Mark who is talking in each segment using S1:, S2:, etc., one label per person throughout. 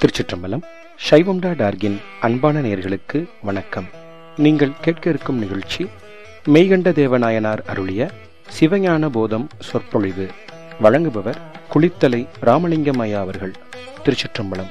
S1: திருச்சிற்றம்பலம் சைவம்டா டார்கின் அன்பான நேயர்களுக்கு வணக்கம் நீங்கள் கேட்க இருக்கும் நிகழ்ச்சி மெய்கண்ட தேவநாயனார் அருளிய சிவஞான போதம் சொற்பொழிவு வழங்குபவர் குளித்தலை ராமலிங்கம் ஐயா அவர்கள் திருச்சிற்றம்பலம்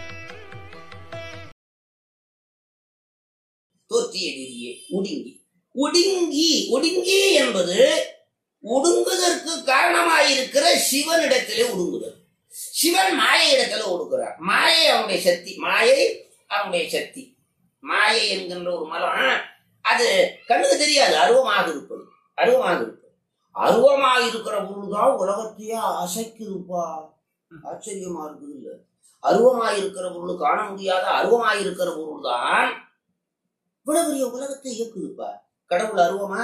S2: தோற்றிய நெறியே ஒடுங்கி ஒடுங்கி ஒடுங்கி என்பது ஒடுங்குதற்கு காரணமாயிருக்கிற சிவனிடத்திலே ஒடுங்குதல் சிவன் மாயை இடத்துல ஒடுக்குறார் மாயை அவனுடைய சக்தி மாயை அவனுடைய சக்தி மாயை என்கின்ற ஒரு மலம் அது கண்ணுக்கு தெரியாது அருவமாக இருப்பது அருவமாக இருப்பது அருவமாக இருக்கிற பொருள் தான் உலகத்தையே அசைக்குதுப்பா ஆச்சரியமா இருக்குது இல்ல அருவமாக இருக்கிற பொருள் காண முடியாத அருவமாக இருக்கிற பொருள் தான் இவ்வளவு பெரிய உலகத்தை இயக்குதுப்பா கடவுள் அருவமா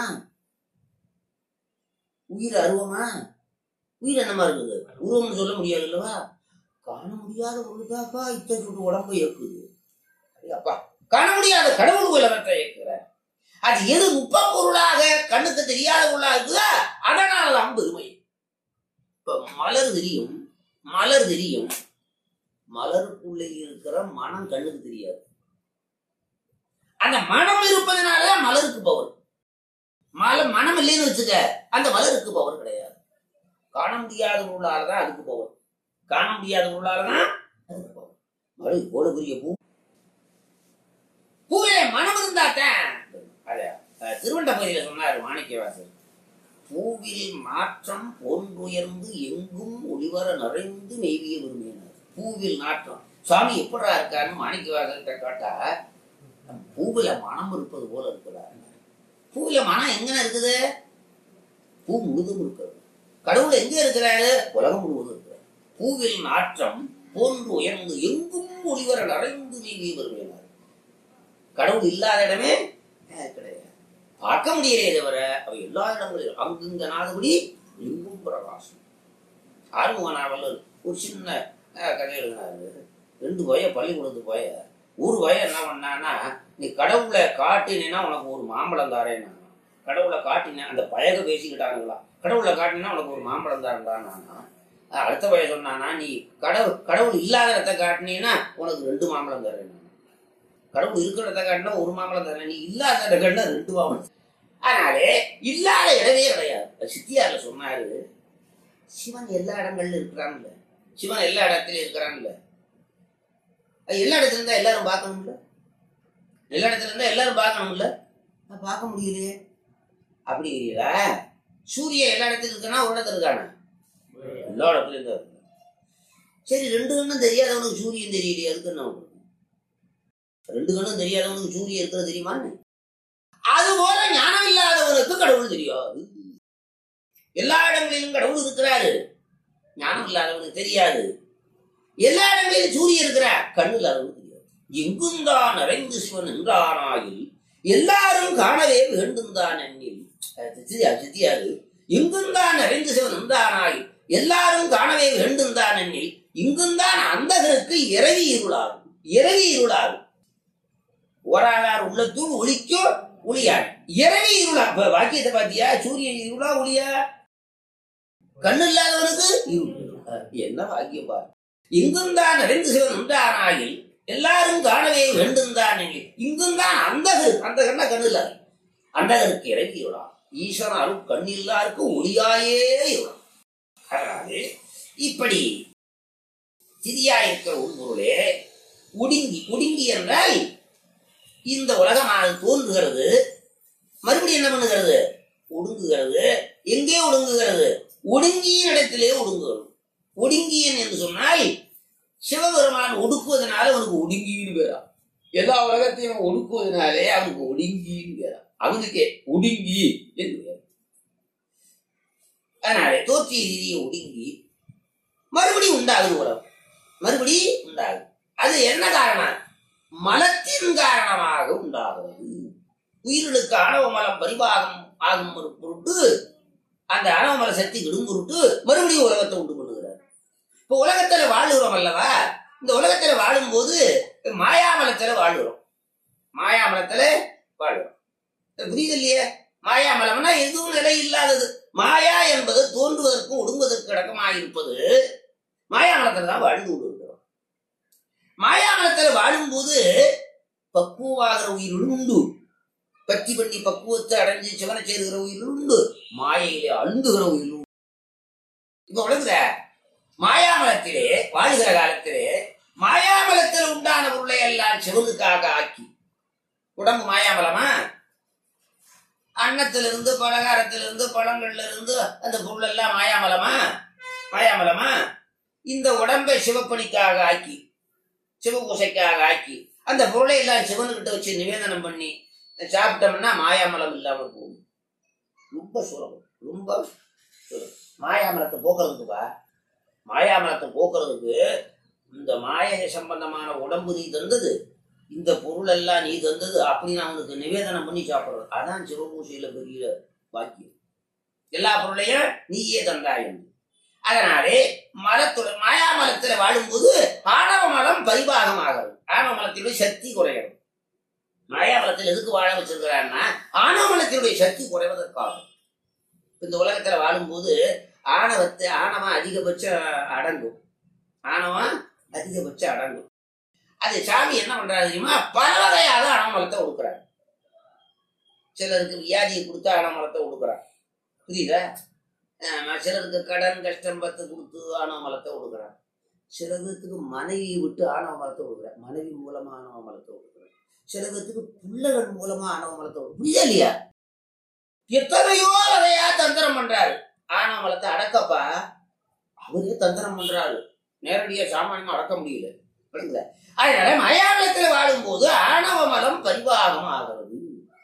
S2: உயிர் அருவமா உயிர் என்னமா இருக்குது உருவம்னு சொல்ல முடியாது அல்லவா காண முடியாத பொருளுதாப்பா இத்தனை சுட்டு உடம்பை இயக்குது அப்பா காண முடியாத கடவுள் உலகத்தை இயக்குறார் அது எது முப்ப பொருளாக கண்ணுக்கு தெரியாத பொருளா இருக்குதா அதனாலதான் பெருமை இப்ப மலர் தெரியும் மலர் தெரியும் மலருக்குள்ளே இருக்கிற மனம் கண்ணுக்கு தெரியாது அந்த மனம் இருப்பதனால மலருக்கு பவர் மல மனம் இல்லைன்னு வச்சுக்க அந்த மலருக்கு பவர் கிடையாது காண முடியாத பொருளால தான் அதுக்கு பவர் காண முடியாத பொருளால தான் அதுக்கு பவர் மலர் இவ்வளவு பெரிய பூ பூவில மனம் இருந்தாத்தான் அது அஹ், திருவண்ட பகுதியில சொன்னாரு மாணிக்கவாசர் பூவில் நாற்றம் போன்றுயர்ந்து எங்கும் ஒளிவர நிறைந்து நெய்விய விரும்பினார் பூவில் நாற்றம் சுவாமி எப்படா இருக்காருன்னு மாணிக்கவாசர்கிட்ட கேட்டா பூவில மனம் இருப்பது போல இருக்கிறார் பூவில மனம் எங்க இருக்குது பூ முழுதும் இருக்கிறது கடவுள் எங்க இருக்கிறாரு உலகம் முழுவதும் இருக்கிறார் பூவில் நாற்றம் போன்று உயர்ந்து எங்கும் ஒளிவர நிறைந்து நீங்கி வருகிறார் கடவுள் இல்லாத இடமே அஹ், கிடையாது பார்க்க முடியலையே தவிர அவ எல்லா இடங்களிலும் அங்குங்க நாதபடி எங்கும் பிரகாசம் ஆறுமுக நாவல் ஒரு சின்ன அஹ், கதை எழுதினாரு ரெண்டு பய பள்ளிக்கூடத்து பய ஒரு பையன் என்ன பண்ணான்னா நீ கடவுளை காட்டினா உனக்கு ஒரு மாம்பழம் தாரேன்னா கடவுளை காட்டினேன் அந்த பயக பேசிக்கிட்டாங்களா கடவுளை காட்டினா உனக்கு ஒரு மாம்பழம் தாரேன்டானா அடுத்த பையன் சொன்னானா நீ கடவுள் கடவுள் இல்லாத இடத்த காட்டினீன்னா உனக்கு ரெண்டு மாம்பழம் தரேன் கடவுள் இருக்கிற இடத்த காட்டினா ஒரு மாம்பழம் தரேன் நீ இல்லாத இடத்த காட்டினா ரெண்டு மாம்பழம் அதனாலே இல்லாத இடமே கிடையாது சித்தியார்ல சொன்னாரு சிவன் எல்லா இடங்கள்ல இருக்கிறான்ல சிவன் எல்லா இடத்துலயும் இருக்கிறான்ல அது எல்லா இடத்துல இருந்தா எல்லாரும் பார்க்கணும்ல எல்லா இடத்துல இருந்தா எல்லாரும் பார்க்கணும்ல நான் பார்க்க முடியலையே அப்படிங்கிறீங்களா சூரியன் எல்லா இடத்துல இருக்கானா ஒரு இடத்துல இருக்கானா எல்லா இடத்துலயும் தான் இருக்கு சரி ரெண்டு கண்ணும் தெரியாதவனுக்கு சூரியன் தெரியலையே அதுக்கு என்ன பண்றது? ரெண்டு கண்ணும் தெரியாதவனுக்கு சூரியன் இருக்கிறது தெரியுமான்னு அது போல ஞானம் இல்லாதவனுக்கு கடவுள் தெரியாது எல்லா இடங்களிலும் கடவுள் இருக்கிறாரு ஞானம் இல்லாதவனுக்கு தெரியாது எல்லா இடங்களிலும் சூரியன் இருக்கிறார் கண்ணு இல்லாதவனுக்கு தெரியாது எங்கும் தான் நிறைந்து சிவன் என்றானாயில் எல்லாரும் காணவே வேண்டும் தான் எண்ணில் சித்தியா சித்தியாரு எங்கும் தான் நிறைந்து சிவன் என்றானாயில் எல்லாரும் காணவே வேண்டும் தான் எண்ணில் இங்கும் தான் அந்தகருக்கு இரவி இருளாகும் இரவி இருளாகும் ஓராதார் உள்ளத்துள் ஒளிக்கோ ஒளியார் இரவி இருளா இப்ப வாக்கியத்தை பாத்தியா சூரியன் இருளா ஒளியா கண்ணு இல்லாதவனுக்கு இருள் அஹ் என்ன வாக்கியம் பாரு இங்கும் தான் நிறைந்து சிவன் உண்டானாயில் எல்லாரும் காணவே வேண்டும் தான் இங்கும் தான் அந்தகர் அந்தகர்னா கண்ணு இல்லாத அந்தகருக்கு இறங்கி விடா ஈஸ்வரன் அருள் கண்ணில்லாருக்கு ஒளியாயே இவன் அதாவது இப்படி சிதியா இருக்கிற உள்பொருளே ஒடுங்கி ஒடுங்கி என்றால் இந்த உலகமானது தோன்றுகிறது மறுபடியும் என்ன பண்ணுகிறது ஒடுங்குகிறது எங்கே ஒடுங்குகிறது ஒடுங்கிய இடத்திலே ஒடுங்குகிறது ஒடுங்கியன் என்று சொன்னால் சிவபெருமான் ஒடுக்குவதனால அவனுக்கு ஒடுங்கின்னு பேரா எல்லா உலகத்தையும் அவன் ஒடுக்குவதனாலே அவனுக்கு ஒடுங்கின்னு பேரா அவனுக்கே ஒடுங்கி என்று பேர் அதனாலே தோற்றிய ரீதியை ஒடுங்கி மறுபடியும் உண்டாகுது உலகம் மறுபடி உண்டாகுது அது என்ன காரணம் மலத்தின் காரணமாக உண்டாகிறது உயிர்களுக்கு ஆணவ மலம் பரிபாகம் ஆகும் ஒரு பொருட்டு அந்த ஆணவ மல சக்தி விடும் பொருட்டு மறுபடியும் உலகத்தை உண்டு பண்ணுகிறார் இப்ப உலகத்துல வாழுகிறோம் அல்லவா இந்த உலகத்துல வாழும்போது மாயாமலத்துல வாழுகிறோம் மாயாமலத்துல வாழுகிறோம் புரியுது இல்லையே மாயாமலம்னா எதுவும் நிலை இல்லாதது மாயா என்பது தோன்றுவதற்கும் ஒடுங்குவதற்கு அடக்கமாக இருப்பது மாயாமலத்துல தான் வாழ்ந்து கொண்டு இருக்கிறோம் மாயாமலத்துல வாழும்போது பக்குவமாகிற உயிர்களும் உண்டு பத்தி பண்ணி பக்குவத்தை அடைஞ்சு சிவனை சேருகிற உயிர்களும் உண்டு மாயையிலே அழுந்துகிற உயிர்களும் உண்டு. இப்ப உலகுற மாயாமலத்திலே வாழுகிற காலத்திலே மாயாமலத்தில் உண்டான பொருளை எல்லாம் சிவனுக்காக ஆக்கி உடம்பு மாயாமலமா அன்னத்திலிருந்து பலகாரத்திலிருந்து பழங்கள்ல இருந்து அந்த பொருள் எல்லாம் மாயாமலமா மாயாமலமா இந்த உடம்பை சிவப்பணிக்காக ஆக்கி சிவபூசைக்காக ஆக்கி அந்த பொருளை எல்லாம் சிவனுக்கிட்ட வச்சு நிவேதனம் பண்ணி சாப்பிட்டோம்னா மாயாமலம் இல்லாம போகும் ரொம்ப சுலபம் ரொம்ப சுலபம் மாயாமலத்தை போக்குறதுக்குப்பா மாயாமலத்தை போக்குறதுக்கு இந்த மாயை சம்பந்தமான உடம்பு நீ தந்தது இந்த பொருள் எல்லாம் நீ தந்தது அப்படின்னு அவனுக்கு நிவேதனம் பண்ணி சாப்பிடுறது அதான் சிவபூசையில பெரிய பாக்கியம் எல்லா பொருளையும் நீயே தந்தாய் என்று அதனாலே மலத்துடன் மாயாமலத்துல வாழும்போது ஆணவ மலம் பரிபாகமாகிறது ஆணவ மலத்தினுடைய சக்தி குறையும் மாயாமலத்தில் எதுக்கு வாழ வச்சிருக்கிறான்னா ஆணவ மலத்தினுடைய சக்தி குறைவதற்காக இந்த உலகத்துல வாழும்போது ஆணவத்தை ஆணவம் அதிகபட்சம் அடங்கும் ஆணவம் அதிகபட்சம் அடங்கும் அது சாமி என்ன பண்றாரு தெரியுமா பல வகையாக அணமலத்தை கொடுக்குறாரு சிலருக்கு வியாதியை கொடுத்தா அணமலத்தை கொடுக்குறார் புரியுதா ஆமா, சிலருக்கு கடன் கஷ்டம் பத்து கொடுத்து ஆணவ மலத்தை கொடுக்குறார் சிலருக்கு மனைவியை விட்டு ஆணவ மலத்தை கொடுக்குறார் மனைவி மூலமா ஆணவ மலத்தை கொடுக்குறார் சிலருக்கு பிள்ளைகள் மூலமா ஆணவ மலத்தை கொடுக்குறார். புரியுதா இல்லையா எத்தனையோ வகையா தந்திரம் பண்றாரு ஆணவ மலத்தை அடக்கப்பா அவரே தந்திரம் பண்றாரு நேரடியா சாமானியமா அடக்க முடியல புரியுதுங்களா? அதனால மயானத்துல வாழும்போது ஆணவ மலம் பரிவாகம் ஆகிறது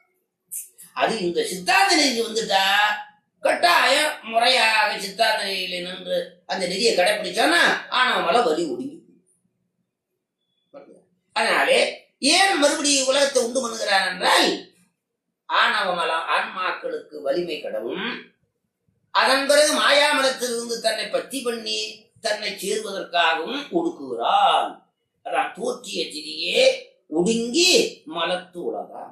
S2: அது இந்த சித்தாந்த நெறி வந்துட்டா கட்டாயம் முறையாக சித்தாந்த நெறியில நின்று அந்த நெறியை கடைபிடிச்சானா ஆணவ மலம் வலி ஒடுங்கி புரியுதா? அதனாலே ஏன் மறுபடியும் உலகத்தை உண்டு பண்ணுகிறான் என்றால் ஆணவ மலம் ஆன்மாக்களுக்கு வலிமை கடவும் அதன் பிறகு மாயாமலத்திலிருந்து தன்னை பத்தி பண்ணி தன்னை சேர்வதற்காகவும் ஒடுக்குகிறான் அதான் தோற்றிய திரியே ஒடுங்கி மலத்து உலகம்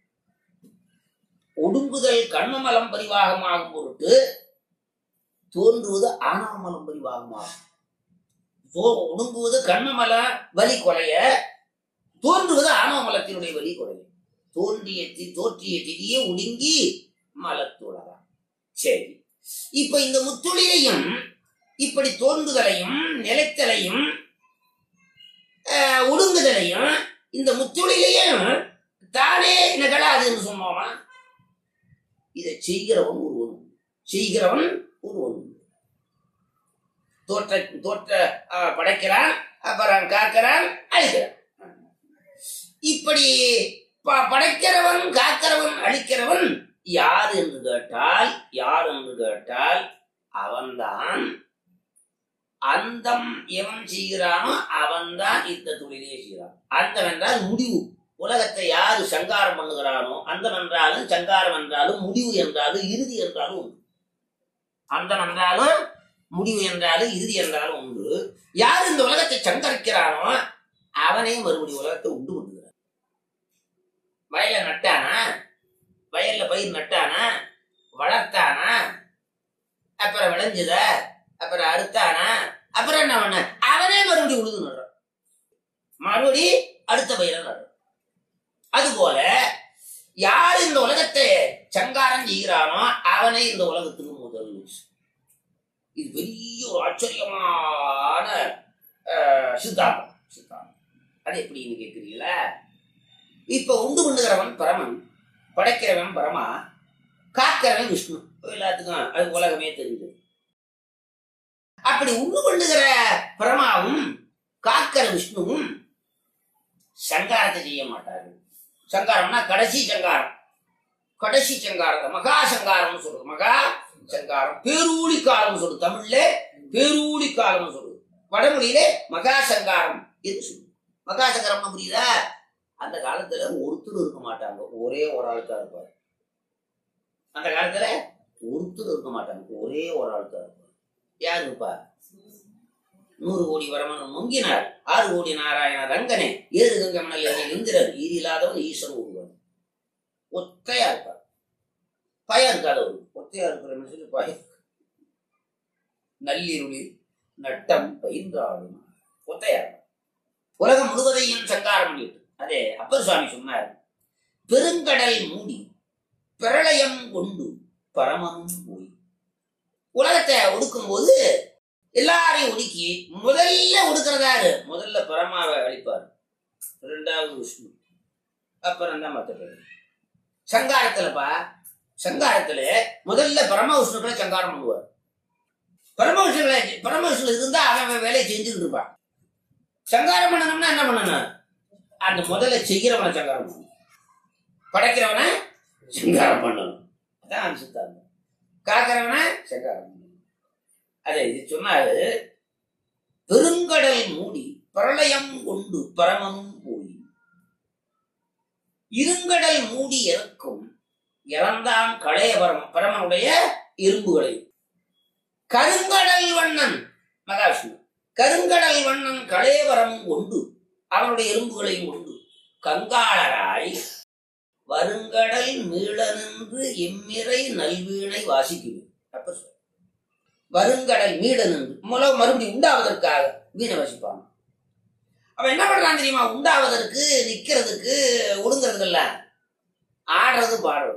S2: ஒடுங்குதல் கண்மமலம் பரிவாகமாகும் பொருட்டு தோன்றுவது ஆணவமலம் பரிவாகமாகும் தோ- ஒடுங்குவது கண்மமல வலி குறைய தோன்றுவது ஆணவமலத்தினுடைய வலி குறைய தோன்றிய தி- தோற்றிய திரியே ஒடுங்கி மலத்துலகம் சரி இப்ப இந்த முத்தொழிலையும் இப்படி தோன்றுதலையும் நிலைத்தலையும் ஆஹ், ஒடுங்குதலையும் இந்த முத்தொழிலையும் தானே நிகழாதுன்னு சொன்னோமா இதை செய்கிறவன் ஒருவன் செய்கிறவன் ஒருவன் தோற்ற தோற்ற ஆஹ், படைக்கிறான் அப்புறம் காக்கிறான் அழிக்கிறான் இப்படி ப- படைக்கிறவன் காக்கிறவன் அழிக்கிறவன் யார் என்று கேட்டால் யார் என்று கேட்டால் அவன்தான் அந்தம் எவன் செய்கிறானோ அவன்தான் இந்த தொழிலே செய்கிறான் அந்தம் என்றால் முடிவு உலகத்தை யாரு சங்காரம் பண்ணுகிறானோ அந்தம் என்றாலும் சங்காரம் என்றாலும் முடிவு என்றாலும் இறுதி என்றாலும் உண்டு அந்தம் என்றாலும் முடிவு என்றாலும் இறுதி என்றாலும் உண்டு யார் இந்த உலகத்தை சங்கரிக்கிறானோ அவனே மறுபடியும் உலகத்தை உண்டு பண்ணுகிறான் வயல நட்டானா வயல்ல பயிர் நட்டானா வளர்த்தானா அப்புறம் விளைஞ்சுத அப்புறம் அறுத்தானா அப்புறம் என்ன பண்ண அவனே மறுபடியும் உழுது நடுறான் மறுபடி அடுத்த பயிரை நடுறான் அதுபோல யார் இந்த உலகத்தை சங்காரம் செய்கிறானோ அவனே இந்த உலகத்துக்கு முதல் இது பெரிய ஒரு ஆச்சரியமான அஹ், சித்தாந்தம் சித்தாந்தம் அது எப்படின்னு கேட்குறீங்களா இப்ப உண்டு பண்ணுகிறவன் பரமன் படைக்கிறவன் பரமா காக்கிறவன் விஷ்ணு எல்லாத்துக்கும் அது உலகமே தெரியுது அப்படி உண்டு பண்ணுகிற பரமாவும் காக்கிற விஷ்ணுவும் சங்காரத்தை செய்ய மாட்டார்கள் சங்காரம்னா கடைசி சங்காரம் கடைசி சங்காரம் மகா சங்காரம்னு சொல்றது மகா சங்காரம் பேரூழி காலம் சொல்லுது தமிழ்ல பேரூழி காலம் சொல்லுது வடமொழியில மகா சங்காரம் என்று சொல்லுது மகா சங்காரம்னா புரியுதா அந்த காலத்துல ஒருத்தர் இருக்க மாட்டாங்க ஒரே ஒரு ஆள் தான் இருப்பார் அந்த காலத்துல ஒருத்தர் இருக்க மாட்டாங்க ஒரே ஒரு ஆள் தான் இருப்பார் யார் இருப்பா நூறு கோடி வரமன் முங்கினார் ஆறு கோடி நாராயண ரங்கனே ஏறு கங்கை மணல் என இந்திரன் ஈரில்லாதவன் ஈஸ்வரன் ஒருவன் ஒத்தையா இருப்பார் பயம் இருக்காதவர் ஒத்தையா இருக்கிற மனுஷனுக்கு பயம் நள்ளிருளில் நட்டம் பயின்றாடும் ஒத்தையா இருப்பார் உலகம் முழுவதையும் சங்காரம் பண்ணிட்டு அதே அப்பர் சுவாமி சொன்னார் பெருங்கடல் மூடி பிரளயம் கொண்டு பரமனும் போய் உலகத்தை ஒடுக்கும் போது எல்லாரையும் ஒடுக்கி முதல்ல ஒடுக்கிறதாரு முதல்ல பரமாவை அழிப்பார் ரெண்டாவது விஷ்ணு அப்புறம் தான் மற்ற பேர் சங்காரத்துலப்பா சங்காரத்துல முதல்ல பரம விஷ்ணுக்களை சங்காரம் பண்ணுவார் பரம விஷ்ணுக்களை பரம விஷ்ணு இருந்தா அவன் அவன் வேலையை செஞ்சுக்கிட்டு இருப்பான் சங்காரம் பண்ணணும்னா என்ன பண்ணணும் அந்த முதல்ல செய்கிறவனை சங்காரம் பண்ணணும் படைக்கிறவனை சங்காரம் பண்ணணும் அதான் அனுசித்தாங்க காக்கிறவனை சங்காரம் பண்ணணும் அதை இது சொன்னாரு பெருங்கடல் மூடி பிரளயம் கொண்டு பரமனும் போய் இருங்கடல் மூடி இறக்கும் இறந்தான் களைய பரம பரமனுடைய இரும்புகளை கருங்கடல் வண்ணன் மகாவிஷ்ணு கருங்கடல் வண்ணன் களையவரமும் கொண்டு அவனுடைய எலும்புகளையும் கொண்டு கங்காளராய் வருங்கடல் மீள நின்று எம்மிறை நல்வீணை வாசிக்குவேன் அப்ப சொல். வருங்கடல் மீள நின்று மூலம் மறுபடியும் உண்டாவதற்காக வீணை வாசிப்பாங்க அவன் என்ன பண்றான் தெரியுமா உண்டாவதற்கு நிக்கிறதுக்கு ஒடுங்கிறதுக்கல்ல ஆடுறது பாடுறது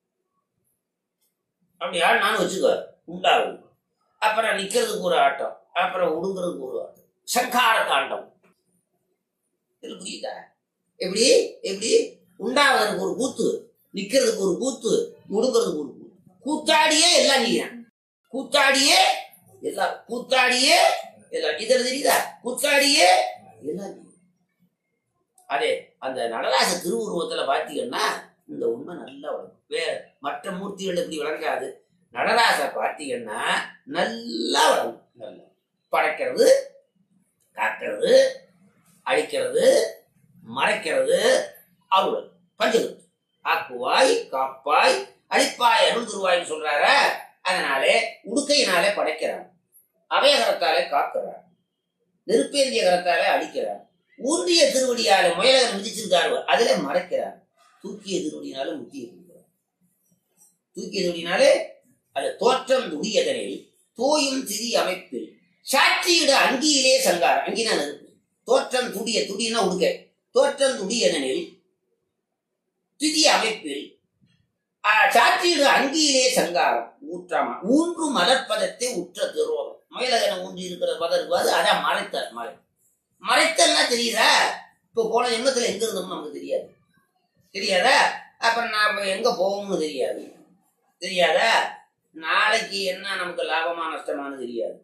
S2: அப்படி ஆடினான்னு வச்சுக்கோ உண்டாகுது அப்புறம் நிக்கிறதுக்கு ஒரு ஆட்டம் அப்புறம் ஒடுங்கிறதுக்கு ஒரு ஆட்டம் சங்கார தாண்டம் இது புரியுதா எப்படி எப்படி உண்டாவதற்கு ஒரு கூத்து நிக்கிறதுக்கு ஒரு கூத்து ஒடுங்கிறதுக்கு ஒரு கூத்து கூத்தாடியே எல்லாம் நீங்க கூத்தாடியே எல்லாம் கூத்தாடியே எல்லாம் இதுல தெரியுதா கூத்தாடியே எல்லாம் நீ அதே அந்த நடராஜ திருவுருவத்துல பாத்தீங்கன்னா இந்த உண்மை நல்லா வரும் வேற மற்ற மூர்த்திகள் எப்படி விளங்காது நடராச பார்த்தீங்கன்னா நல்லா வரும் நல்லா படைக்கிறது காக்கிறது அழிக்கிறது மறைக்கிறது அருள் பஞ்சகத்து ஆக்குவாய் காப்பாய் அழிப்பாய் அருள் திருவாய்ன்னு சொல்றார அதனாலே உடுக்கையினாலே படைக்கிறான் அவையகரத்தாலே காக்கிறான் நெருப்பேந்திய கரத்தாலே அடிக்கிறான் ஊன்றிய திருவடியால முயலகன் மிதிச்சிருக்காரு அதுல மறைக்கிறான் தூக்கிய திருவடினால முத்திய கொடுக்கிறான் தூக்கிய திருவடினாலே அது தோற்றம் துடியதனில் தோயும் திரி அமைப்பில் சாட்சியிட அங்கியிலே சங்காரம் அங்கினா நெருப்பு தோற்றம் துடிய துடினா உடுக்க தோற்றம் துடியதனில் திதி அமைப்பில் ஆ, சாட்சியிட அங்கியிலே சங்காரம் ஊற்றாமா ஊன்று மலர்ப்பதத்தை உற்ற திருவோகம் மயிலகனை ஊன்றி இருக்கிற பதம் இருப்பாது அதான் மறைத்தல் மறை மறைத்தல்னா தெரியுதா இப்போ போன ஜென்மத்தில் எங்க இருந்தோம்னு நமக்கு தெரியாது தெரியாதா அப்புறம் நாம எங்க போவோம்னு தெரியாது தெரியாதா நாளைக்கு என்ன நமக்கு லாபமா நஷ்டமானு தெரியாது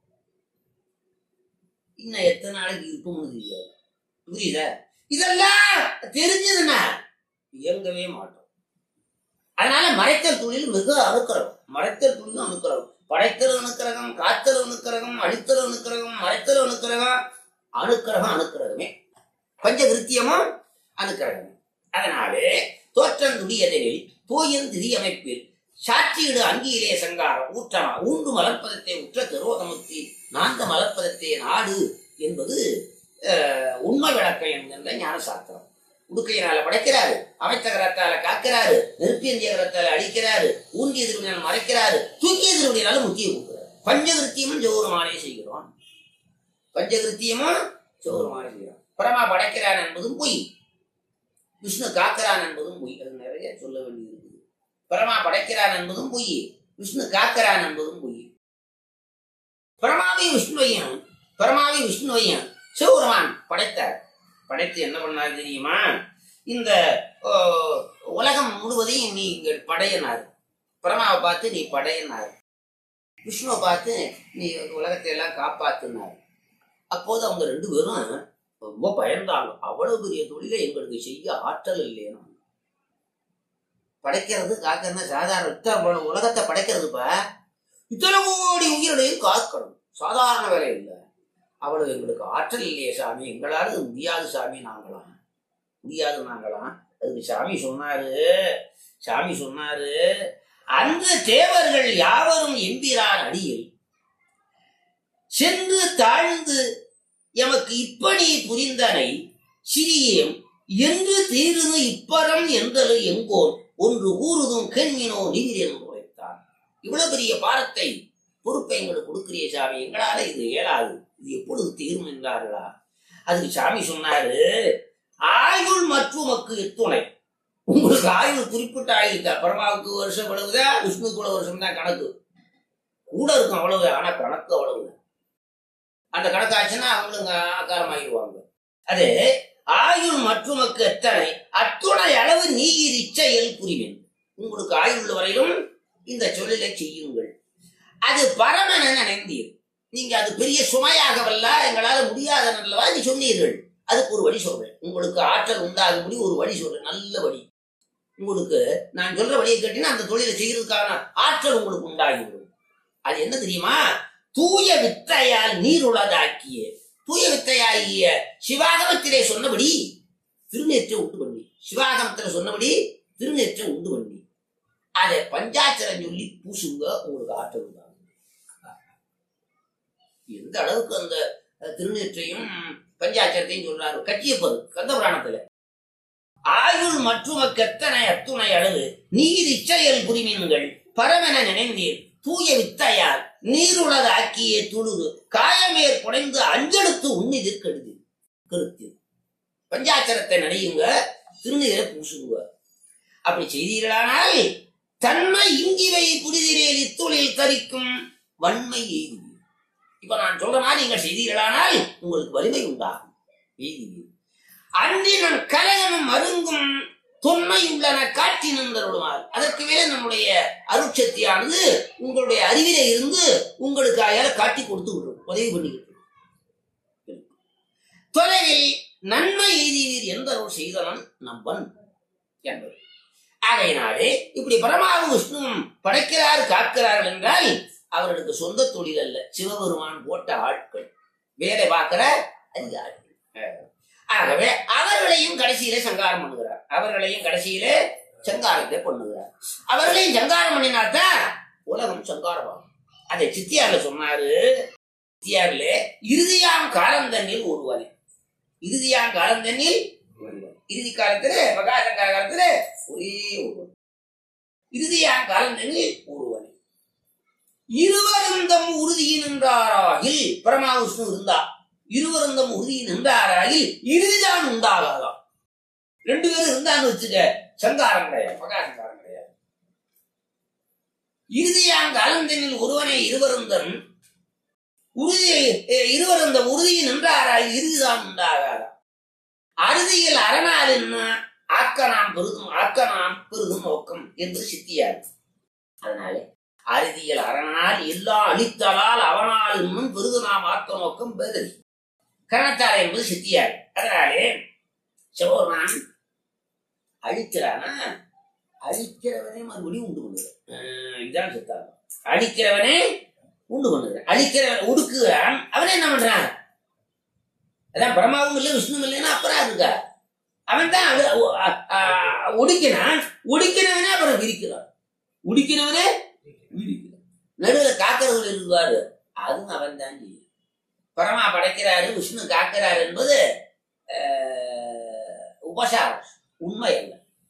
S2: இன்னும் எத்தனை நாளைக்கு இருப்போம்னு தெரியாது புரியுதா இதெல்லாம் தெரிஞ்சதுன்னா இயங்கவே மாட்டோம் அதனால மறைத்தல் தொழில் மிக அணுக்கிறோம் மறைத்தல் தொழில் அணுக்கிறோம் படைத்தல் அணுக்கிறகம் காத்தல் அணுக்கிறகம் அழித்தல் அணுக்கிறகம் மறைத்தல் அணுக்கிறகம் அணுக்கிறகம் அணுக்கிறகமே பஞ்சகிருத்தியமும் அணுக்கிறகம் அதனாலே தோற்றம் துடியதனில் தோயின் திதி அமைப்பில் சாட்சியிடு அங்கியிலே சங்காரம் ஊற்றமா ஊன்று மலர்ப்பதத்தை உற்ற திரோதமுத்தி நான்க மலர்ப்பதத்தை நாடு என்பது அஹ், உண்மை விளக்கம் என்கின்ற ஞான சாஸ்திரம் உடுக்கையினால படைக்கிறாரு அமைத்த கரத்தால காக்கிறாரு நெருப்பியந்திய கரத்தால அடிக்கிறாரு ஊன்றிய திருவினால் மறைக்கிறாரு தூக்கிய திருவினால முத்திய கொடுக்கிறாரு பஞ்சகிருத்தியமும் ஜோருமானே செய்கிறோம் பஞ்சகிருத்தியமும் ஜோருமானே செய்கிறோம் பரமா படைக்கிறான் என்பதும் பொய் விஷ்ணு காக்கிறான் என்பதும் பொய் அது நிறைய சொல்ல வேண்டியிருக்குது பரமா படைக்கிறான் என்பதும் பொய் விஷ்ணு காக்கிறான் என்பதும் பொய் பரமாவி விஷ்ணுவையும் பரமாவி விஷ்ணுவையும் சிவபெருமான் படைத்தார் படைத்து என்ன பண்ணார் தெரியுமா இந்த ஓ, உலகம் முழுவதையும் நீ இங்க படையனார் பரமாவை பார்த்து நீ படையனார் விஷ்ணுவை பார்த்து நீ உலகத்தை எல்லாம் காப்பாத்துனார் அப்போது அவங்க ரெண்டு பேரும் ரொம்ப பயந்தாங்க அவ்வளவு பெரிய தொழிலை எங்களுக்கு செய்ய ஆற்றல் இல்லையா படைக்கிறது காக்கிறது சாதாரண இத்தனை உலகத்தை படைக்கிறதுப்பா இத்தனை கோடி உயிரினையும் காக்கணும் சாதாரண வேலை இல்லை அவ்வளவு எங்களுக்கு ஆற்றல் இல்லையே சாமி எங்களால் இது முடியாது சாமி நாங்களாம் முடியாது நாங்களாம் அதுக்கு சாமி சொன்னாரு சாமி சொன்னாரு அந்த தேவர்கள் யாவரும் எம்பிரான் அடியில் சென்று தாழ்ந்து எமக்கு இப்படி புரிந்தனை சிறியேம் என்று தீருது இப்பரம் என்றது எங்கோன் ஒன்று ஊறுதும் கேண்மினோ நீர் என்று உரைத்தான் இவ்வளவு பெரிய பாரத்தை பொறுப்பை எங்களுக்கு கொடுக்கிறிய சாமி எங்களால இது இயலாது இது எப்பொழுது தீரும் என்றார்களா அதுக்கு சாமி சொன்னாரு ஆயுள் மற்றுமக்கு எத்துணை உங்களுக்கு ஆயுள் குறிப்பிட்ட ஆயுள் இருக்கா பரமாவுக்கு வருஷம் எவ்வளவுதான் விஷ்ணுக்கு இவ்வளவு வருஷம் தான் கணக்கு கூட இருக்கும் அவ்வளவு ஆனா கணக்கு அவ்வளவு அந்த கணக்காச்சுன்னா அவங்களுங்க ஆக்காரமாகிடுவாங்க அது ஆயுள் மற்றுமக்கு எத்தனை அத்துணை அளவு நீர் இச்செயல் புரிவேன் உங்களுக்கு ஆயுள் வரையிலும் இந்த சொல்லிலை செய்யுங்கள் அது பரமன நினைந்தீர் நீங்க அது பெரிய சுமையாகவல்ல எங்களால முடியாத நல்லவா நீ சொன்னீர்கள் அதுக்கு ஒரு வழி சொல்றேன் உங்களுக்கு ஆற்றல் உண்டாகும்படி ஒரு வழி சொல்றேன் நல்ல வழி உங்களுக்கு நான் சொல்ற வழியை கேட்டீங்கன்னா அந்த தொழிலை செய்யறதுக்கான ஆற்றல் உங்களுக்கு உண்டாகிவிடும் அது என்ன தெரியுமா தூய வித்தையால் நீருளதாக்கிய தூய வித்தையாகிய சிவாகமத்திலே சொன்னபடி திருநேற்றை உண்டு பண்ணி சிவாகமத்துல சொன்னபடி திருநேற்றை உண்டு பண்ணி அதை பஞ்சாச்சரம் சொல்லி பூசுங்க உங்களுக்கு ஆற்றல் உண்டாகும் எந்த அளவுக்கு அந்த அஹ், திருநேற்றையும் பஞ்சாச்சரத்தையும் சொல்றாரு கட்டியப்பது கந்த புராணத்துல ஆயுள் மற்றும் அக்கத்தனை அத்துணை அளவு நீர் இச்செயல் புரிமீன்கள் பரமென நினைந்தீர் தூய வித்தையால் நீருளது ஆக்கிய துழுது காயமேற் குடைந்து அஞ்செழுத்து உன்னிதிர் கெடுது கருத்து பஞ்சாச்சரத்தை நடையுங்க திருநீரை பூசுங்க அப்படி செய்தீர்களானால் தன்மை இங்கிவை புரிதிரேல் இத்தொழில் தரிக்கும் வன்மை எய்துவீர் இப்ப நான் சொல்ற மாதிரி நீங்கள் செய்தீர்களானால் உங்களுக்கு வலிமை உண்டாகும் எய்துவீர் அன்றினம் கலகனும் மருங்கும் தொன்மை உள்ளன காட்டி நின்றருடுமாறு அதற்கு மேல நம்முடைய அருட்சக்தியானது உங்களுடைய அறிவிலே இருந்து உங்களுக்கு அயால காட்டி கொடுத்து விடும் உதவி பண்ணிக்கிட்டு இருக்கும். தொலைவில் நன்மை எய்தீர் எந்த அருள் செய்தவன் நம்பன் என்பது ஆகையினாலே இப்படி பரமாவும் விஷ்ணுவும் படைக்கிறார் காக்கிறார்கள் என்றால் அவர்களுக்கு சொந்த தொழில் அல்ல சிவபெருமான் போட்ட ஆட்கள் வேலை பார்க்கிற அதிகாரிகள் அஹ். ஆகவே அவர்களையும் கடைசியிலே சங்காரம் பண்ணுகிறார் அவர்களையும் கடைசியிலே சங்காரத்தை பண்ணுகிறார் அவர்களையும் சங்காரம் பண்ணினால்தான் உலகம் சங்காரமாகும் அதை சித்தியார்ல சொன்னாரு சித்தியார்ல இறுதியாம் காலந்தண்ணில் ஒருவனே இறுதியாம் காலந்தண்ணில் ஒருவன் இறுதி காலத்துல மகாசங்கார காலத்துல ஒரே ஒருவன் இறுதியாம் காலந்தண்ணில் ஒருவனே இருவரும் தம் உறுதியில் நின்றாராகில் பரமா விஷ்ணு இருந்தா இருவரும் தம் உறுதியில் நின்றாராகில் இறுதிதான் உண்டாகலாம் ரெண்டு பேரும் இருந்தான்னு வச்சுக்க சங்காரம் கிடையாது மகாசங்காரம் கிடையாது இறுதியாங்க அலந்தனில் ஒருவனை இருவருந்தன் உறுதி அஹ், இருவருந்தம் உறுதியில் நின்றாராய் இறுதிதான் உண்டாகாதா அறுதியில் அரணால் என்ன ஆக்கனாம் பெருதும் ஆக்கனாம் பெருதும் நோக்கம் என்று சித்தியார் அதனாலே அறுதியில் அரணால் எல்லாம் அழித்தலால் அவனால் இன்னும் பெருது நாம் ஆக்க நோக்கம் பெருது கரணத்தார் என்பது சித்தியார் அதனாலே சிவபெருமான் அழிக்கிறானா அழிக்கிறவனே மறுபடியும் உண்டு பண்ணுது இதான் சித்தாந்தம் அழிக்கிறவனே உண்டு பண்ணுது அழிக்கிறவன் உடுக்குகிறான் அவனே என்ன பண்றான் அதான் பிரம்மாவும் இல்லை விஷ்ணுவும் இல்லைன்னா அப்புறம் இருக்கா அவன் தான் அது ஒ- அ- அ- ஒடுக்கினான் ஒடுக்கினவனே அப்புறம் விரிக்கிறான் உடிக்கிறவனே விரிக்கிறான் நடுவில் காக்கிறவர்கள் இருப்பாரு அதுவும் அவன் தான் செய்யும் பரமா படைக்கிறாரு விஷ்ணு காக்கிறாரு என்பது அஹ், உபசாரம் உண்மை அல்ல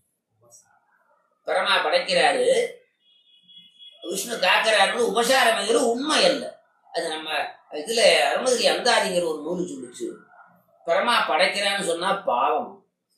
S2: பரமா படைக்கிறாரு விஷ்ணு காக்கிறாரு உபசாரம் என்கிறது உண்மை அல்ல அது நம்ம இதுல அருணகிரி அந்தாதிங்கிற ஒரு நூல் சொல்லுச்சு பரமா படைக்கிறான்னு சொன்னா பாவம்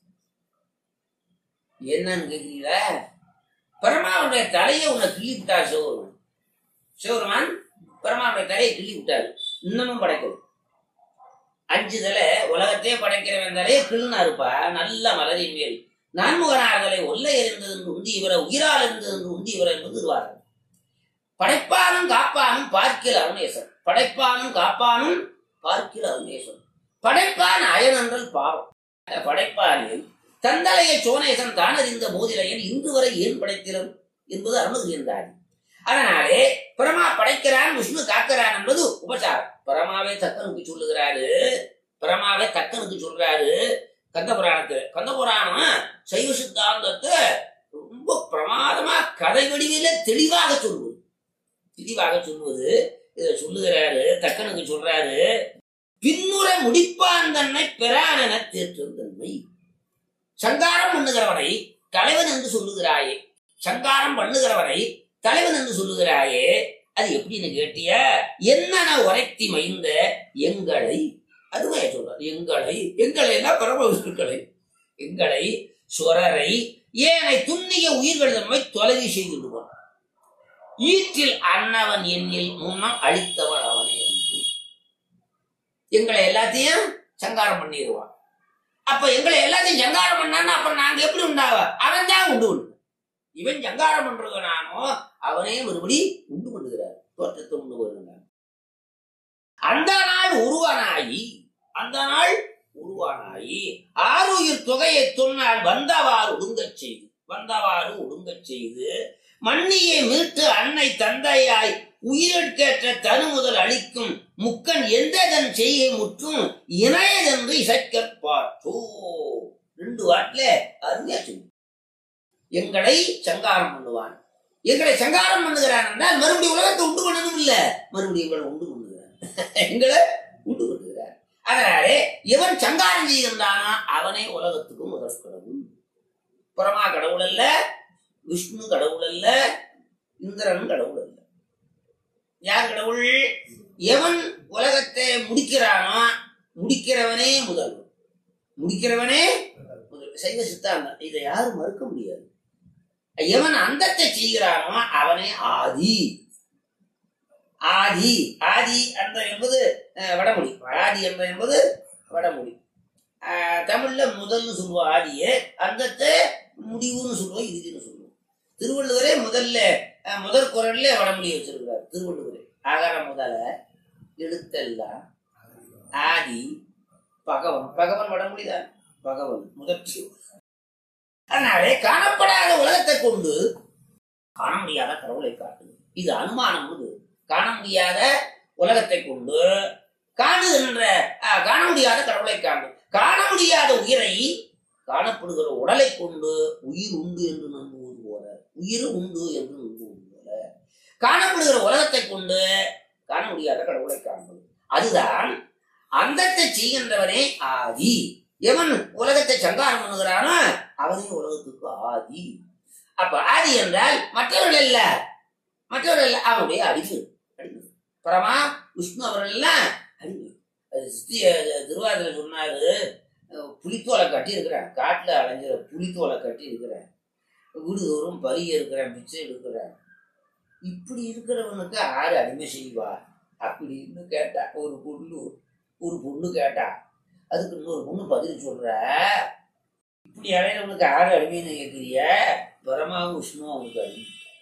S2: என்னன்னு கேக்குறீங்களா பரமாவுடைய தலையை உன்னை கிள்ளி விட்டார் சிவருமான் சிவருமான் பரமாவுடைய தலையை கிள்ளி விட்டாரு இன்னமும் படைக்கல அஞ்சு தலை உலகத்தையே படைக்கிறவன் தலையை கிள்ளுனா இருப்பா நல்ல மலரின் மேல் நான்முகனார்களை ஒல்லை எறிந்தது என்று உந்தி இவர உயிரால் இருந்தது என்று உந்தி இவர என்பது திருவாரகம் படைப்பானும் காப்பானும் பார்க்கிற அருணேசன் படைப்பானும் காப்பானும் பார்க்கிற அருணேசன் படைப்பான் அயனன்றல் பாவம் அந்த படைப்பானில் தந்தலைய சோனேசன் தான் அறிந்த போதிலையன் இன்று வரை ஏன் படைத்திறன் என்பது அருணகிரி என்றார் அதனாலே பரமா படைக்கிறான் விஷ்ணு காக்கிறான் என்பது உபசாரம் பரமாவே தக்கனுக்கு சொல்லுகிறாரு பரமாவே தக்கனுக்கு சொல்றாரு கந்த புராணத்துல கந்த புராணம் சைவ சித்தாந்தத்தை ரொம்ப பிரமாதமா கதை வடிவில தெளிவாக சொல்லுவது தெளிவாக சொல்லுவது இதை சொல்லுகிறாரு தக்கனுக்கு சொல்றாரு பின்முறை முடிப்பான் தன்னை பெறான தேற்றும் தன்மை சங்காரம் பண்ணுகிறவனை தலைவன் என்று சொல்லுகிறாயே சங்காரம் பண்ணுகிறவனை தலைவன் என்று சொல்லுகிறாயே அது எப்படின்னு கேட்டிய என்னென்ன உரைத்தி மைந்த எங்களை அருமையா சொல்றார் எங்களை எங்களை எல்லாம் பரம விஷ்ணுக்களை எங்களை சுரரை ஏனை துண்ணிய உயிர்கள் தம்மை தொலைவி செய்து விடுவான் ஈற்றில் அன்னவன் எண்ணில் முன்னம் அழித்தவன் அவனே என்று எங்களை எல்லாத்தையும் சங்காரம் பண்ணிடுவான் அப்ப எங்களை எல்லாத்தையும் சங்காரம் பண்ணான்னா அப்ப நாங்க எப்படி உண்டாவ அவன் தான் உண்டு உண்டு இவன் சங்காரம் பண்றவனானோ அவனே மறுபடி உண்டு பண்ணுகிறார் தோற்றத்தை உண்டு வருகிறார் அந்த நாள் உருவானாயி அந்த நாள் உருவானாயி ஆறுயிர் தொகையை சொன்னால் வந்தவாறு ஒடுங்கச் செய்து வந்தவாறு ஒடுங்கச் செய்து மண்ணியை மீட்டு அன்னை தந்தையாய் உயிரிற்கேற்ற தனு முதல் அளிக்கும் முக்கன் எந்ததன் செய்கை முற்றும் இணையதென்று இசைக்கற் பார்த்தோ ரெண்டு வாட்டில அருமையா சொல்லு எங்களை சங்காரம் பண்ணுவான் எங்களை சங்காரம் பண்ணுகிறான் என்றால் மறுபடியும் உலகத்தை உண்டு பண்ணணும் இல்ல மறுபடியும் எங்களை உண்டு பண்ணுகிறான் எங்களை உண்டு பண்ணுகிறார் அதனாலே எவன் சங்காரம் செய்கின்றானோ அவனே உலகத்துக்கு முதல் கடவுள் பரமா கடவுள் அல்ல விஷ்ணு கடவுள் அல்ல இந்திரன் கடவுள் அல்ல யார் கடவுள் எவன் உலகத்தை முடிக்கிறானோ முடிக்கிறவனே முதல் முடிக்கிறவனே முதல் சைவ சித்தாந்தம் இதை யாரும் மறுக்க முடியாது எவன் அந்தத்தை செய்கிறானோ அவனே ஆதி ஆதி ஆதி அந்த என்பது அஹ், வடமொழி ஆதி என்ற என்பது வடமொழி அஹ், தமிழ்ல முதல்னு சொல்லுவோம் ஆதியே அந்தத்தை முடிவுன்னு சொல்லுவோம் இறுதின்னு சொல்லுவோம் திருவள்ளுவரே முதல்ல அஹ், முதற் குரல்ல வடமொழி வச்சிருக்கிறார் திருவள்ளுவரே ஆகார முதல எழுத்தெல்லாம் ஆதி பகவன் பகவன் வடமொழி தான் பகவன் முதற்சி அதனாலே காணப்படாத உலகத்தை கொண்டு காண முடியாத கடவுளை காட்டுது இது அனுமானம் இது காண முடியாத உலகத்தை கொண்டு காணுகின்ற அஹ், காண முடியாத கடவுளை காண்டு காண முடியாத உயிரை காணப்படுகிற உடலை கொண்டு உயிர் உண்டு என்று நம்புவது போல உயிர் உண்டு என்று நம்புவது போல காணப்படுகிற உலகத்தை கொண்டு காண முடியாத கடவுளை காண்பது அதுதான் அந்தத்தை செய்கின்றவனே ஆதி எவன் உலகத்தை சங்காரம் பண்ணுகிறானோ அவனே உலகத்துக்கு ஆதி அப்ப ஆதி என்றால் மற்றவர்கள் அல்ல மற்றவர்கள் அல்ல அவனுடைய அறிவு அறிவு பரமா விஷ்ணு அவர்கள் எல்லாம் அறிவு அது சித்தி அஹ், திருவாதிரை சொன்னாரு அஹ், புலித்தோலை கட்டி இருக்கிறேன் காட்டுல அலைஞ்சிற புலித்தோலை கட்டி இருக்கிறேன் வீடு தோறும் பரிய இருக்கிறேன் பிச்சை எடுக்கிறேன் இப்படி இருக்கிறவனுக்கு ஆறு அடிமை செய்வா அப்படின்னு கேட்டா ஒரு பொண்ணு ஒரு பொண்ணு கேட்டா அதுக்கு இன்னொரு பொண்ணு பதில் சொல்ற இப்படி அடையிறவனுக்கு ஆறு அடிமைன்னு கேட்கிறிய பரமாவும் விஷ்ணுவும் அவனுக்கு அடிமை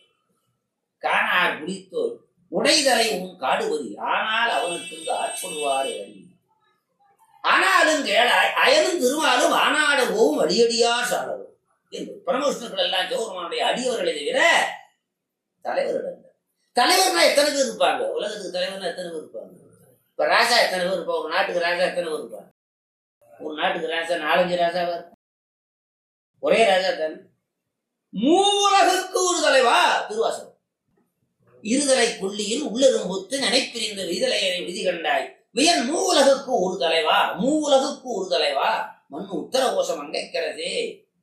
S2: காணார் குடித்தோர் உடைதலை உன் காடுவதி ஆனால் அவனுக்கு இங்கு ஆட்கொள்வார் அடி ஆனாலும் கேளாய் அயலும் திருமாலும் ஆனாட ஓவும் அடியடியா சாடவும் என்று பரமவிஷ்ணுக்கள் எல்லாம் சிவபெருமானுடைய அடியவர்களை தவிர தலைவர்கள் அல்ல. தலைவர்னா எத்தனை பேர் இருப்பாங்க உலகத்துக்கு தலைவர்னா எத்தனை பேர் இருப்பாங்க இப்ப ராஜா எத்தனை பேர் இருப்பா ஒரு நாட்டுக்கு ராஜா எத்தனை பேர் இருப்பாங்க ஒரு நாட்டுக்கு ராஜா நாலஞ்சு ராஜா ஒரே ராஜா தானே மூவுலகுக்கு ஒரு தலைவா திருவாசகம் இருதலை கொல்லியில் உள்ளரும் ஒத்து நினைப்பிரிந்த விதிலையரை விதி கண்டாய் வியன் மூவுலகுக்கு ஒரு தலைவா மூவுலகுக்கு ஒரு தலைவா மண் உத்தர கோஷம் அங்கைக்கிறதே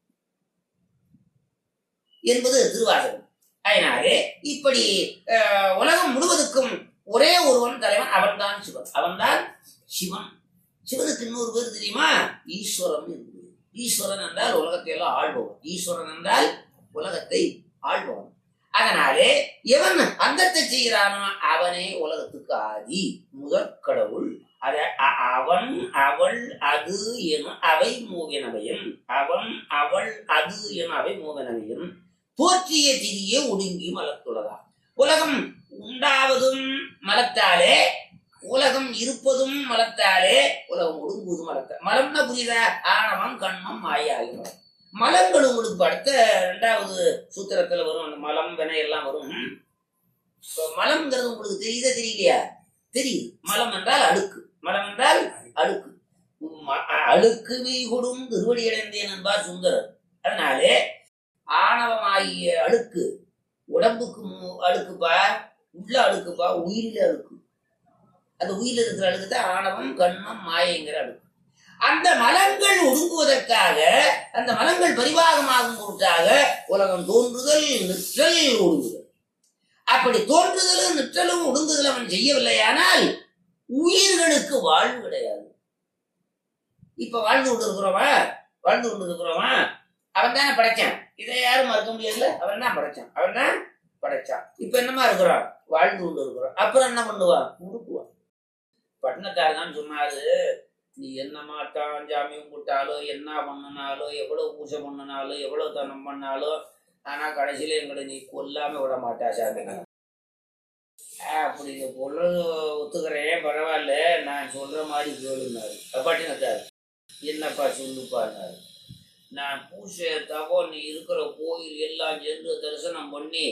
S2: என்பது திருவாசகம் அதனாலே இப்படி அஹ், உலகம் முழுவதுக்கும் ஒரே ஒருவன் தலைவன் அவன்தான் சிவன் அவன்தான் சிவன் சிவனுக்கு இன்னொரு பேர் தெரியுமா ஈஸ்வரன் என்று பேர். ஈஸ்வரன் என்றால் உலகத்தை எல்லாம் ஆள்பவன் ஈஸ்வரன் என்றால் உலகத்தை ஆள்பவன் அதனாலே எவன் அந்தத்தை செய்கிறானோ அவனே உலகத்துக்கு ஆதி முதற் கடவுள் அத அ- அவன் அவள் அது எனும் அவை மூவனவையும் அவன் அவள் அது எனும் அவை மூவனவையும் தோற்றிய திரியே ஒடுங்கி மலத்துள்ளதா உலகம் உண்டாவதும் மலத்தாலே உலகம் இருப்பதும் மலத்தாலே உலகம் ஒடுங்குவதும் மலத்தால் மலம்னா புரியுதா ஆணவம் கண்மம் மாயாகிடும் மலங்கள் உங்களுக்கு அடுத்த ரெண்டாவது சூத்திரத்துல வரும் அந்த மலம் வினை எல்லாம் வரும் இப்ப மலம்ங்கிறது உங்களுக்கு தெரியுதா தெரியலையா தெரியுது மலம் என்றால் அழுக்கு மலம் என்றால் அழுக்கு ம- அழுக்கு வீகுடும் திருவடி அடைந்தேன் என்பார் சுந்தரர் அதனாலே ஆணவமாகிய அழுக்கு உடம்புக்கு மு- அழுக்குப்பா உள்ள அழுக்குப்பா உயிரில அழுக்கு அந்த உயிரில் இருக்கிற அழுக்கு தான் ஆணவம் கண்மம் மாயங்கிற அழுக்கு அந்த மலங்கள் ஒடுங்குவதற்காக அந்த மலங்கள் பரிவாகமாகும் பொருட்டாக உலகம் தோன்றுதல் நிற்றல் ஒடுங்குதல் அப்படி தோன்றுதலும் நிற்றலும் ஒடுங்குதல் அவன் செய்யவில்லையானால் உயிர்களுக்கு வாழ்வு கிடையாது இப்ப வாழ்ந்து கொண்டு இருக்கிறவன் வாழ்ந்து கொண்டு இருக்கிறவன் அவன் தானே படைச்சான் இதை யாரும் மறுக்க முடியாதுல்ல அவன் தான் படைச்சான் அவன் தான் படைச்சான் இப்ப என்னமா இருக்கிறான் வாழ்ந்து கொண்டு இருக்கிறான் அப்புறம் என்ன பண்ணுவான் கொடுக்குவான் பட்டினத்தார் தான் சொன்னாரு நீ என்ன மாட்டான் ஜாமி கும்பிட்டாலோ என்ன பண்ணினாலோ எவ்வளவு பூஜை பண்ணினாலும் எவ்வளவு தனம் பண்ணாலும் ஆனா கடைசியில எங்களை நீ கொல்லாம விட மாட்டா சாமி அப்படி பொருள் ஒத்துக்கிறேன் பரவாயில்ல நான் சொல்ற மாதிரி கேளுனாரு பட்டினத்தார் என்னப்பா சொல்லுப்பாருனாரு நான் பூசை தவோ நீ இருக்கிற கோயில் எல்லாம் சென்று தரிசனம் பண்ணி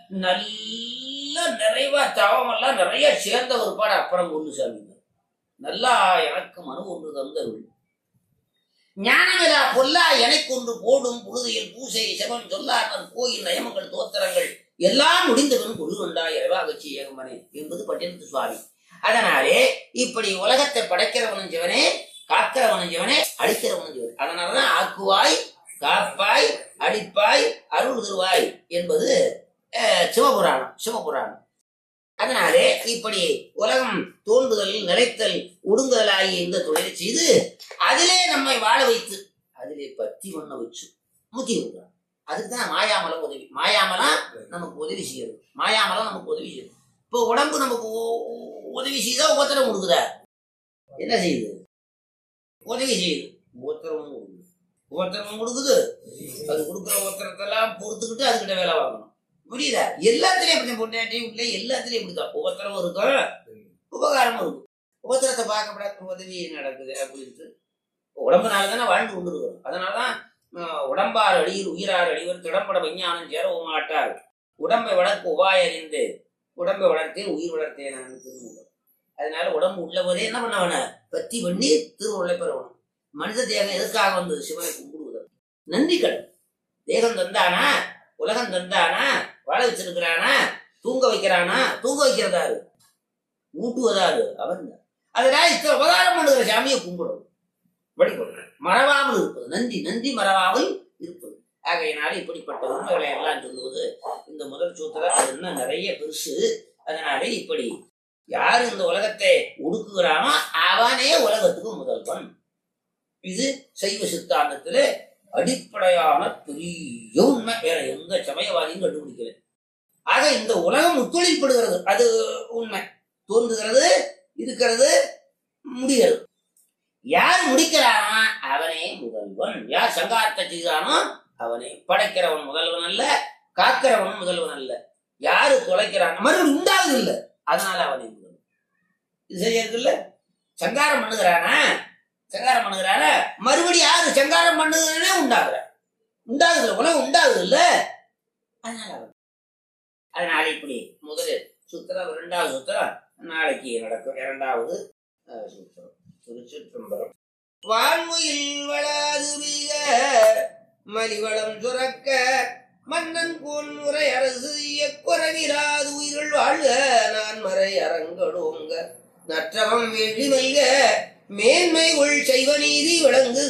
S2: நல்ல நிறைவா தவமெல்லாம் நிறைய சேர்ந்த ஒரு பாடு அப்புறம் கொண்டு சாமி நல்லா எனக்கு மனு ஒன்று தந்தருள் ஞானமிலா பொல்லா எனக்கு ஒன்று போடும் புழுதியில் பூசை செவன் சொல்லாமல் கோயில் நயமங்கள் தோத்திரங்கள் எல்லாம் முடிந்தவன் குழுவண்டா இறைவாகச்சி ஏகமனே என்பது பட்டினத்து சுவாமி அதனாலே இப்படி உலகத்தை படைக்கிறவனும் சிவனே காக்கிறவனும் சிவனே அழிக்கிறவனும் சிவனே அதனாலதான் ஆக்குவாய் காப்பாய் அடிப்பாய் அருள் தருவாய் என்பது அஹ், சிவபுராணம் சிவபுராணம் அதனாலே இப்படி உலகம் தோன்றுதல் நிலைத்தல் ஒடுங்குதலாகிய இந்த தொழிலை செய்து அதிலே நம்மை வாழ வைத்து அதிலே பத்தி பண்ண வச்சு முத்தி இருக்கிறான் அதுக்கு தான் மாயாமலம் உதவி மாயாமலம் நமக்கு உதவி செய்யுது மாயாமலம் நமக்கு உதவி செய்யுது இப்போ உடம்பு நமக்கு உ- உதவி செய்தா உபத்திரம் கொடுக்குதா என்ன செய்யுது உதவி செய்யுது உபத்திரமும் கொடுக்குது உபத்திரமும் கொடுக்குது அது கொடுக்குற உபத்திரத்தெல்லாம் பொறுத்துக்கிட்டு அதுக்கிட்ட வேலை வாங்கணும் புரியுதா எல்லாத்துலயும் அப்படி பொண்டாட்டி வீட்டுல எல்லாத்துலயும் இப்படிதான் உபத்திரமும் இருக்கும் உபகாரமும் இருக்கும் உபத்திரத்தை பார்க்கப்படாத உதவி நடக்குது அப்படின்ட்டு உடம்புனால தானே வாழ்ந்து கொண்டு இருக்கிறோம் அதனாலதான் அஹ், உடம்பார் அழியில் உயிரார் அழிவர் திடம்பட விஞ்ஞானம் சேரவும் மாட்டார் உடம்பை வளர்க்க உபாய அறிந்து உடம்பை வளர்த்தேன் உயிர் வளர்த்தேன் நான் திருமூலம் அதனால உடம்பு உள்ளவரே என்ன பண்ணவன பத்தி பண்ணி திருவுருளை பெறவணும் மனித தேகம் எதுக்காக வந்தது சிவனை கும்பிடுவதற்கு நன்றி கடன் தேகம் தந்தானா உலகம் தந்தானா வாழ வச்சிருக்கிறானா தூங்க வைக்கிறானா தூங்க வைக்கிறதாரு ஊட்டுவதாரு அவன் தான் அதனால இத்தனை உபகாரம் பண்ணுகிற சாமியை கும்பிடணும் வழிபடணும் மறவாமல் இருப்பது நன்றி நன்றி மறவாமல் இருப்பது ஆகையினால இப்படிப்பட்ட உண்மைகளை எல்லாம் சொல்லுவது இந்த முதல் சூத்திரம் அது இன்னும் நிறைய பெருசு அதனால இப்படி யார் இந்த உலகத்தை ஒடுக்குகிறானோ அவனே உலகத்துக்கு முதல்வன் இது சைவ சித்தாந்தத்திலே அடிப்படையான பெரிய உண்மை வேற எந்த சமயவாதியும் கண்டுபிடிக்கல ஆக இந்த உலகம் முத்தொழில்படுகிறது அது உண்மை தோன்றுகிறது இருக்கிறது முடிகிறது யார் முடிக்கிறானோ அவனே முதல்வன் யார் சங்காரத்தை செய்கிறானோ அவனே படைக்கிறவன் முதல்வன் அல்ல காக்கிறவன் முதல்வன் அல்ல யாரு தொலைக்கிறான் மறுபடியும் உண்டாகுது இல்ல அதனால அவனே முதல்வன் இது சரியா இருக்குல்ல சங்காரம் பண்ணுகிறானா சங்காரம் பண்ணுகிறானா மறுபடியும் யாரு சங்காரம் பண்ணுகிறனே உண்டாகுற உண்டாகுது உலகம் உண்டாகுது இல்ல அதனால அவன் அதனால இப்படி முதல் சுத்திரம் இரண்டாவது சுத்திரம் நாளைக்கு நடக்கும் இரண்டாவது அஹ், சுத்திரம் திருச்சிற்றம்பலம் வான்முயில் வளாது மிக மலிவளம் சுரக்க மன்னன் கோன் முறை அரசு எக்குறவிராது உயிர்கள் வாழ்க நான் மறை அரங்கடோங்க நற்றவம் வேண்டி மல்க மேன்மை உள் செய்வ நீதி விளங்குக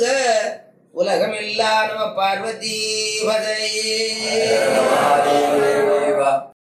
S2: உலகமெல்லாம் நம பார்வதி பதையே